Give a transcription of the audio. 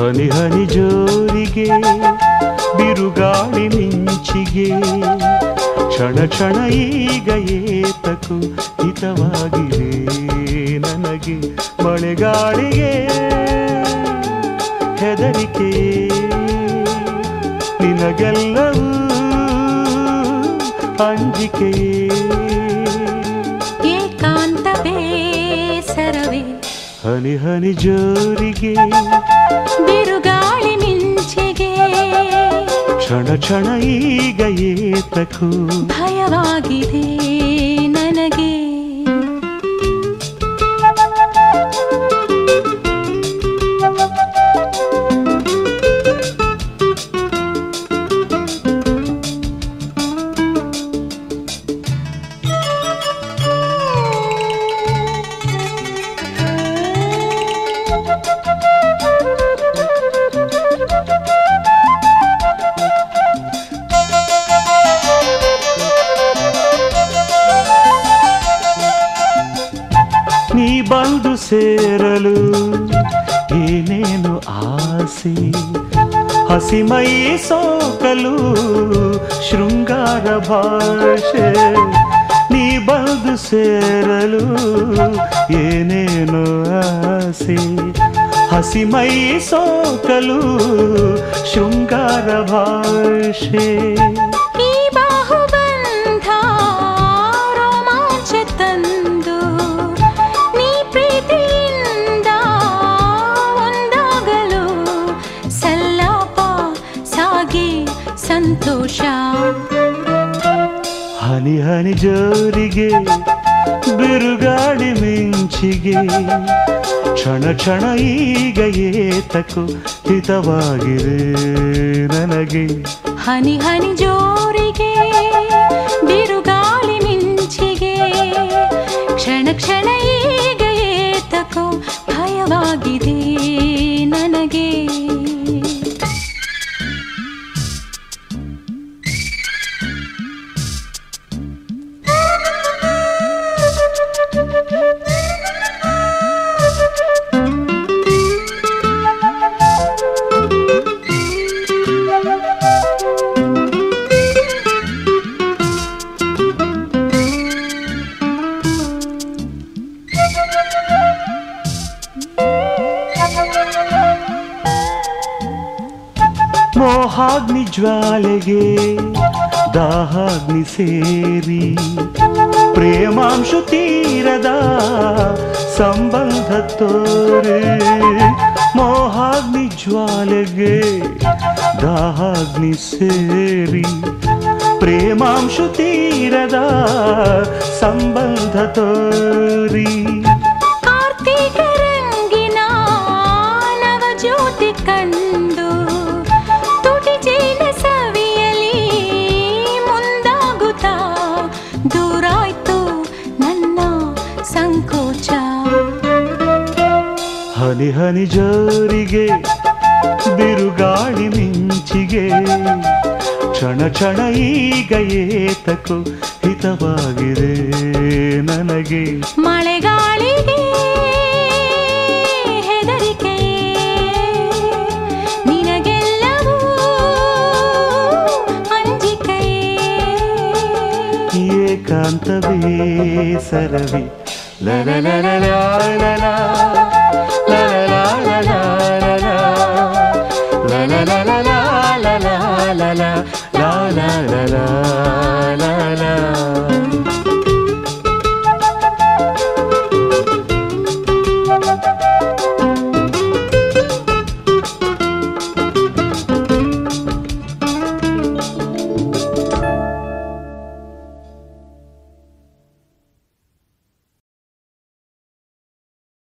ಹನಿ ಹನಿ ಜೋರಿಗೆ ಬಿರುಗಾಳಿ ಮಿಂಚಿಗೆ ಕ್ಷಣ ಕ್ಷಣ ಈಗ ಏತಕು ಹಿತವಾಗಿದೆ ನನಗೆ ಮಳೆಗಾಳಿಗೆ ಹೆದರಿಕೆ ನಿನಗೆಲ್ಲವೂ ಅಂಜಿಕೆಯೇ ಏಕಾಂತ ಬೇಸರವೇ ಹನಿ ಹನಿ ಜೋರಿಗೆ ಬಿರುಗಾಳಿ ಮಿಂಚಿಗೆ ಕ್ಷಣ ಕ್ಷಣ ಈಗ ಏತಕು ಭಯವಾಗಿದೆ ನನಗೆ ನೀ ಬಂದು ಸೇರಲು ಏನೇನು ಆಸೆ ಹಸಿಮೈ ಸೋಕಲು ಶೃಂಗಾರ ಭಾಷೆ ನೀ ಬಂದು ಸೇರಲು ಏನೇನು ಆಸೆ ಹಸಿಮೈ ಸೋಕಲು ಶೃಂಗಾರ ಭಾಷೆ ಈ ಬಾಹುಬಂಧ ರೋಮಾಂಚ ತಂದು ನೀ ಪ್ರೀತಿಯಿಂದ ಒಂದಾಗಲು ಸಲ್ಲಾಪ ಸಾಗಿ ಸಂತೋಷ ಹನಿ ಹನಿ ಜೋರಿಗೆ ಬಿರುಗಾಳಿ ಮಿಂಚಿಗೆ ಕ್ಷಣ ಕ್ಷಣ ಈಗ ಏತಕು ಹಿತವಾಗಿದೆ ನನಗೆ ಹನಿ ಹನಿ ಜೋರಿಗೆ ಬಿರುಗಾಳಿ ಮಿಂಚಿಗೆ ಕ್ಷಣ ಕ್ಷಣ ಈಗ ಏತಕೋ ಭಯವಾಗಿದೆ ನನಗೆ ಮೋಹಾಗ್ನಿ ಜ್ವಾಲೆಗೆ ದಾಹಾಗ್ನಿ ಸೇರಿ ಪ್ರೇಮಾಂಶು ತೀರದ ಸಂಬಂಧ ತೋರೆ ಮೋಹಾಗ್ನಿ ಜ್ವಾಲೆಗೆ ದಾಹಾಗ್ನಿ ಸೇರಿ ಪ್ರೇಮಾಂಶು ತೀರದ ಸಂಬಂಧ ತೋರಿ ಕಾರ್ತೀಕ ರಂಗಿನ ನವ ಜ್ಯೋತಿ ಕಂಡು ತುಟಿ ಚೀಲ ಸವಿಯಲಿ ಮುಂದಾಗುತ್ತಾ ದೂರಾಯ್ತು ನನ್ನ ಸಂಕೋಚ ಹನಿ ಹನಿ ಜೋರಿಗೆ ಬಿರುಗಾಳಿ ಮಿಂಚಿಗೆ ಕ್ಷಣ ಕ್ಷಣ ಈಗ ಏತಕು ಹಿತವಾಗಿದೆ ನನಗೆ ಮಳೆಗಾಳಿಗೆ ಹೆದರಿಕೆ ನಿನಗೆಲ್ಲವೂ ಅಂಜಿಕೆ ಏಕಾಂತ ಬೇಸರವಿ ಲಲ ಲಲ ಲ ಲ ಲ.